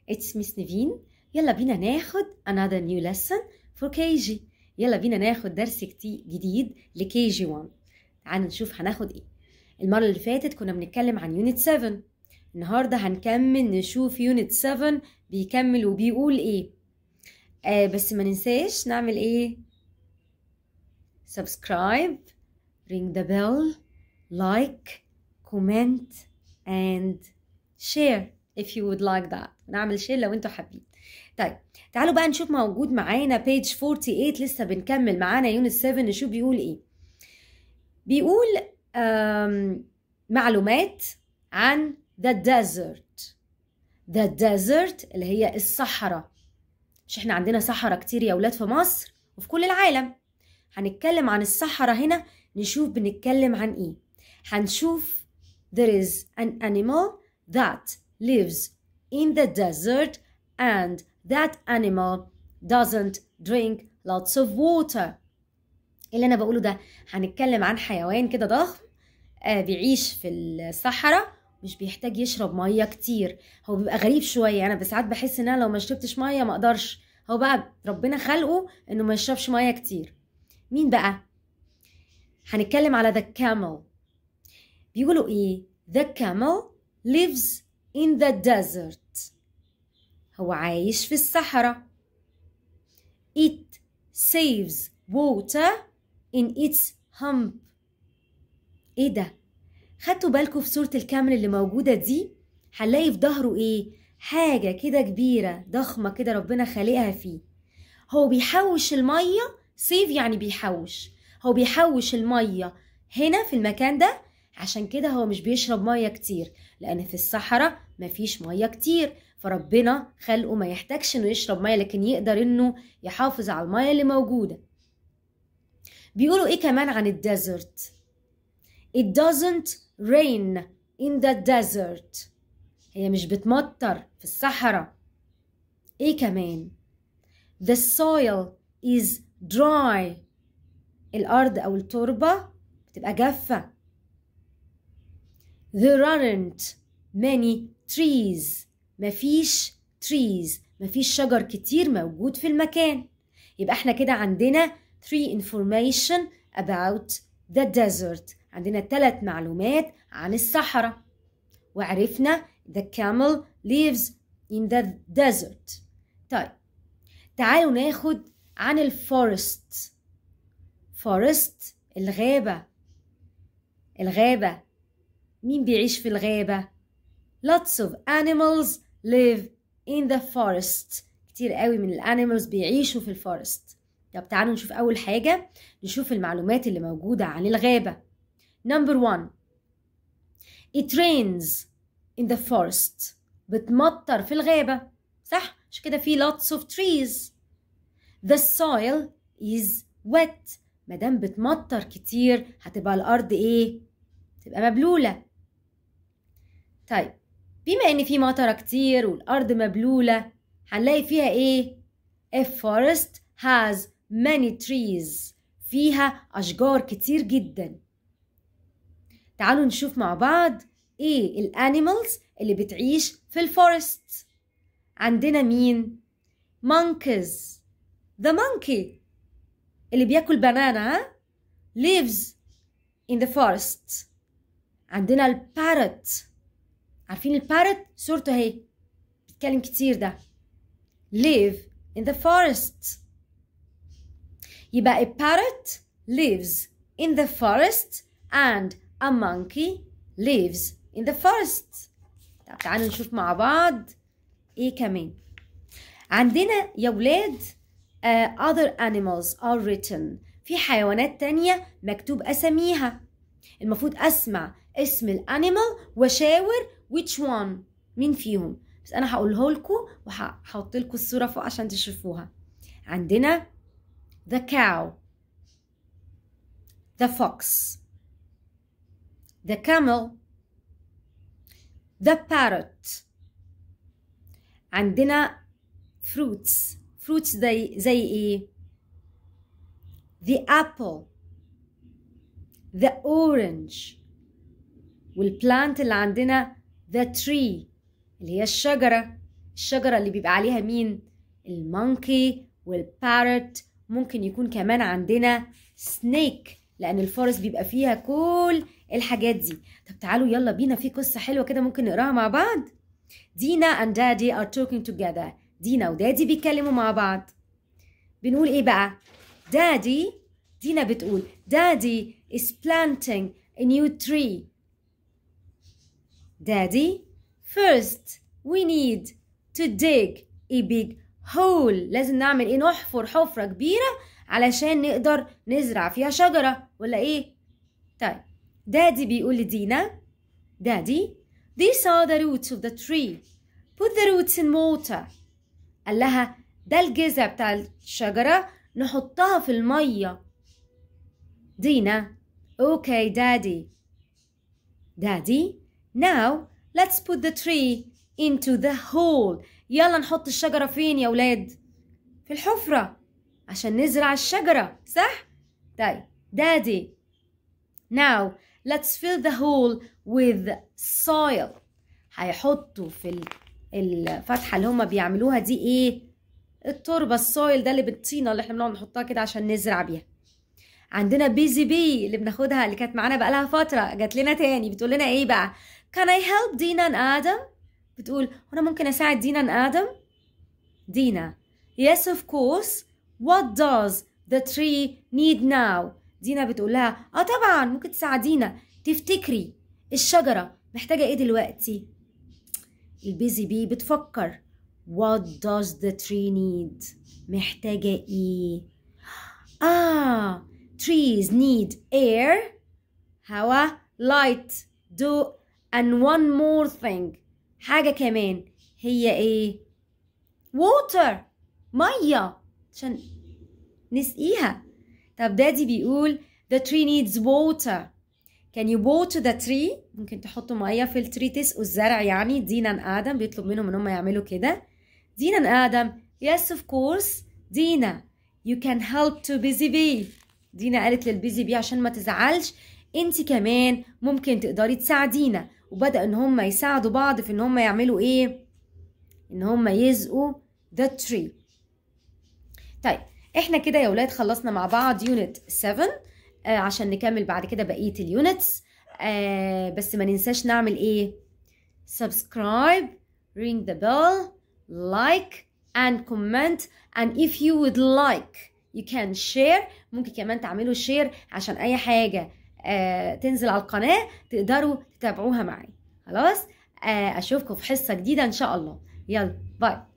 It's Miss نيفين يلا بينا ناخد another new lesson for KG يلا بينا ناخد درس كتي- جديد ل KG 1 تعالوا نشوف هناخد ايه المرة اللي فاتت كنا بنتكلم عن يونت 7 النهاردة هنكمل نشوف يونت 7 بيكمل وبيقول ايه آه بس ما ننساش نعمل ايه subscribe ring the bell like comment and share if you would like that نعمل شير لو انتوا حابين طيب تعالوا بقى نشوف موجود معانا page 48 لسه بنكمل معانا يونت 7 نشوف بيقول ايه بيقول um, معلومات عن the desert the desert اللي هي الصحراء مش احنا عندنا صحراء كتير يا ولاد في مصر وفي كل العالم هنتكلم عن الصحراء هنا نشوف بنتكلم عن ايه هنشوف there is an animal that lives in the desert and that animal doesn't drink lots of water اللي انا بقوله ده هنتكلم عن حيوان كده ضخم آه بيعيش في الصحراء مش بيحتاج يشرب ميه كتير هو بيبقى غريب شويه انا ساعات بحس ان انا لو ما شربتش ميه ما اقدرش هو بقى ربنا خلقه انه ما يشربش ميه كتير مين بقى هنتكلم على the camel بيقولوا ايه the camel lives in the desert هو عايش في الصحراء it saves water in its hump ايه ده خدتوا بالكم في صورة الكامل اللي موجودة دي هنلاقي في ظهره ايه حاجة كده كبيرة ضخمة كده ربنا خالقها فيه هو بيحوش المية سيف يعني بيحوش هو بيحوش المية هنا في المكان ده عشان كده هو مش بيشرب مية كتير لأن في الصحراء مفيش مية كتير فربنا خلقه ما يحتاجش انه يشرب مية لكن يقدر انه يحافظ على المية اللي موجودة بيقولوا ايه كمان عن الديزرت It doesn't rain in the desert هي مش بتمطر في الصحراء ايه كمان The soil is dry الأرض أو التربة بتبقى جافة There aren't many trees مفيش trees مفيش شجر كتير موجود في المكان يبقى احنا كده عندنا three information about the desert عندنا ثلاث معلومات عن الصحراء وعرفنا the camel lives in the desert طيب تعالوا ناخد عن الفورست فورست الغابة الغابة مين بيعيش في الغابة lots of animals live in the forest كتير قوي من الانيمالز بيعيشوا في الفورست طب تعالوا نشوف أول حاجة نشوف المعلومات اللي موجودة عن الغابة number one it rains in the forest بتمطر في الغابة صح مش كده في lots of trees the soil is wet مادام بتمطر كتير هتبقى الأرض إيه؟ تبقى مبلولة طيب بما إن في مطرة كتير والأرض مبلولة هنلاقي فيها إيه؟ A forest has many trees فيها أشجار كتير جدا تعالوا نشوف مع بعض إيه الأنيمالز اللي بتعيش في الفورست عندنا مين؟ monkeys the monkey اللي بياكل بنانا ها lives in the forest عندنا البارت عارفين البارت صورته اهي بيتكلم كتير ده live in the forest يبقى a parrot lives in the forest and a monkey lives in the forest طب تعالوا نشوف مع بعض ايه كمان عندنا يا ولاد uh, other animals are written في حيوانات تانية مكتوب أساميها المفروض أسمع اسم الانيمال واشاور which one مين فيهم بس أنا هقوله لكم وهحط لكم الصورة فوق عشان تشوفوها عندنا the cow the fox the camel the parrot عندنا fruits fruits زي زي ايه the apple the orange والبلانت اللي عندنا the tree اللي هي الشجرة الشجرة اللي بيبقى عليها مين المونكي والبارت ممكن يكون كمان عندنا سنيك لأن الفورست بيبقى فيها كل الحاجات دي طب تعالوا يلا بينا في قصة حلوة كده ممكن نقراها مع بعض دينا and daddy are talking together دينا ودادي بيتكلموا مع بعض بنقول ايه بقى دادي دينا بتقول دادي is planting a new tree daddy first we need to dig a big hole لازم نعمل ايه نحفر حفرة كبيرة علشان نقدر نزرع فيها شجرة ولا ايه طيب دادي بيقول لدينا دادي these are the roots of the tree put the roots in water قال لها ده الجذع بتاع الشجرة نحطها في المية دينا okay daddy daddy now let's put the tree into the hole يلا نحط الشجرة فين يا ولاد في الحفرة عشان نزرع الشجرة صح طيب daddy now let's fill the hole with soil هيحطوا في ال- الفتحة اللي هما بيعملوها دي ايه التربة السويل ده اللي بالطينة اللي احنا بنقعد نحطها كده عشان نزرع بيها عندنا بيزي بي اللي بناخدها اللي كانت معانا بقالها فترة جات لنا تاني بتقول لنا ايه بقى Can I help دينا and آدم بتقول هنا ممكن أساعد دينا and آدم دينا Yes of course What does the tree need now دينا بتقول لها اه طبعا ممكن تساعدينا تفتكري الشجرة محتاجة ايه دلوقتي البيزي بي بتفكر What does the tree need محتاجة ايه آه trees need air هوا light ضوء and one more thing حاجة كمان هي ايه water مية عشان نسقيها طب دادي بيقول the tree needs water can you water the tree ممكن تحطوا مية في التري تسقوا الزرع يعني دينا آدم بيطلب منهم ان هم يعملوا كده دينا آدم yes of course دينا you can help to busy bee دينا قالت للبيزي بي عشان ما تزعلش انت كمان ممكن تقدري تساعدينا وبدأ ان هم يساعدوا بعض في ان هم يعملوا ايه ان هم يزقوا the tree طيب احنا كده يا ولاد خلصنا مع بعض يونت 7 آه عشان نكمل بعد كده بقية اليونتس آه بس ما ننساش نعمل ايه subscribe ring the bell like and comment and if you would like you can share ممكن كمان تعملوا شير عشان اي حاجة آه تنزل على القناة تقدروا تتابعوها معي خلاص آه اشوفكم في حصة جديدة ان شاء الله يلا باي